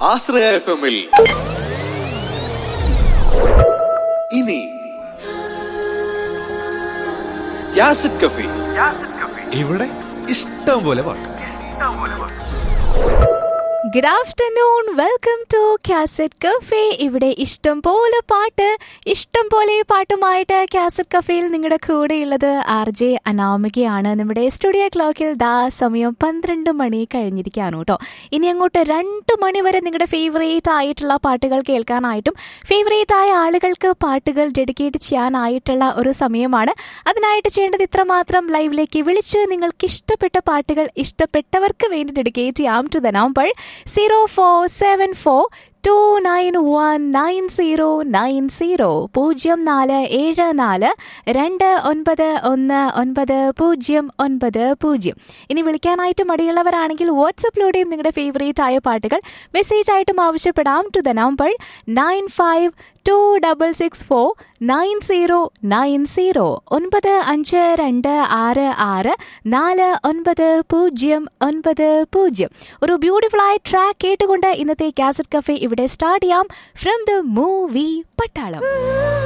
ആശ്രയ F എമ്മിൽ ഇനി യാസിഡ് കഫി ഇവിടെ ഇഷ്ടം പോലെ പാട്ട് good afternoon welcome to cassette cafe ഇവിടെ ഇഷ്ടം പോലെ പാട്ട് ഇഷ്ടം പോലെ പാട്ടുമായിട്ട് കാസറ്റ് കഫേയിൽ നിങ്ങളുടെ കൂടെയുള്ളത് ആർ ജെ അനാമികയാണ് നമ്മുടെ സ്റ്റുഡിയോ ക്ലോക്കിൽ ദാ സമയം പന്ത്രണ്ട് മണി കഴിഞ്ഞിരിക്കുകയാണ് കേട്ടോ ഇനി അങ്ങോട്ട് രണ്ട് മണി വരെ നിങ്ങളുടെ ഫേവറേറ്റ് ആയിട്ടുള്ള പാട്ടുകൾ കേൾക്കാനായിട്ടും ഫേവറേറ്റ് ആയ ആളുകൾക്ക് പാട്ടുകൾ ഡെഡിക്കേറ്റ് ചെയ്യാനായിട്ടുള്ള ഒരു സമയമാണ് അതിനായിട്ട് ചെയ്യേണ്ടത് ഇത്രമാത്രം ലൈവിലേക്ക് വിളിച്ച് നിങ്ങൾക്ക് ഇഷ്ടപ്പെട്ട പാട്ടുകൾ ഇഷ്ടപ്പെട്ടവർക്ക് വേണ്ടി ഡെഡിക്കേറ്റ് ചെയ്യാം to the number zero four seven four two nine one nine zero nine zero പൂജ്യം നാല് ഏഴ് നാല് രണ്ട് ഒൻപത് ഒന്ന് ഒൻപത് പൂജ്യം ഒൻപത് പൂജ്യം ഇനി വിളിക്കാനായിട്ട് മടിയുള്ളവരാണെങ്കിൽ വാട്സപ്പിലൂടെയും നിങ്ങളുടെ ഫേവറേറ്റ് ആയ പാട്ടുകൾ മെസ്സേജ് ആയിട്ടും ആവശ്യപ്പെടാം to the number nine five two double six four nine zero nine zero ഒൻപത് അഞ്ച് രണ്ട് ആറ് ആറ് നാല് ഒൻപത് പൂജ്യം ഒൻപത് പൂജ്യം ഒരു ബ്യൂട്ടിഫുൾ ആയ ട്രാക്ക് കേട്ടുകൊണ്ട് ഇന്നത്തെ കാസറ്റ് കഫേ ഇവിടെ സ്റ്റാർട്ട് ചെയ്യാം ഫ്രം ദ മൂവി പട്ടാളം